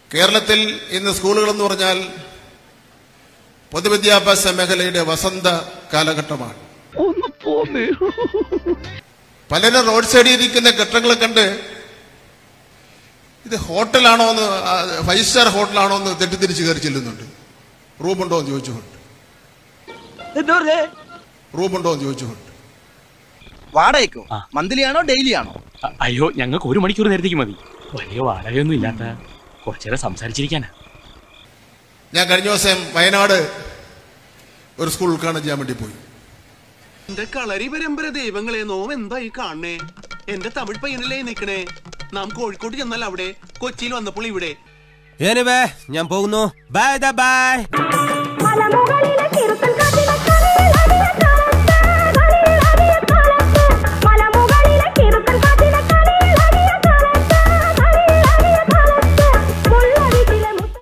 കേരളത്തിൽ ഇന്ന് സ്കൂളുകൾ എന്ന് പറഞ്ഞാൽ പൊതുവിദ്യാഭ്യാസ മേഖലയുടെ വസന്ത കാലഘട്ടമാണ് പലരും റോഡ് സൈഡിൽ ഇരിക്കുന്ന കെട്ടിടങ്ങളെ കണ്ട് ഇത് ഹോട്ടലാണോ എന്ന് ആ, ഫൈവ് സ്റ്റാർ ഹോട്ടലാണോ എന്ന് തെറ്റിദ്ധരിച്ച് കയറി ചെല്ലുന്നുണ്ട് റൂമുണ്ടോ എന്ന് ചോദിച്ചുകൊണ്ട് റൂമുണ്ടോ എന്ന് ചോദിച്ചുകൊണ്ട് വാടകയ്ക്കോ മന്ത്ലി ആണോ ഡെയിലി ആണോ അ- അയ്യോ ഞങ്ങൾക്ക് ഒരു മണിക്കൂർ നേരത്തേക്ക് മതി വലിയ വാടകയൊന്നും ഇല്ലാത്ത കുറച്ചേരം സംസാരിച്ചിരിക്കാനാ ഞാൻ കഴിഞ്ഞ ദിവസം വയനാട് ഒരു സ്കൂൾ ഉദ്ഘാടനം ചെയ്യാൻ വേണ്ടി പോയി എന്റെ കളരി പരമ്പര ദൈവങ്ങളെ നോം എന്തായി കാണണേ എന്റെ തമിഴ് പയ്യനല്ലേ നിക്കണേ നാം കോഴിക്കോട് ചെന്നാൽ അവിടെ കൊച്ചിയിൽ വന്നപ്പോൾ ഇവിടെ ഞാൻ പോകുന്നു ബൈ ബൈ മലമുഖ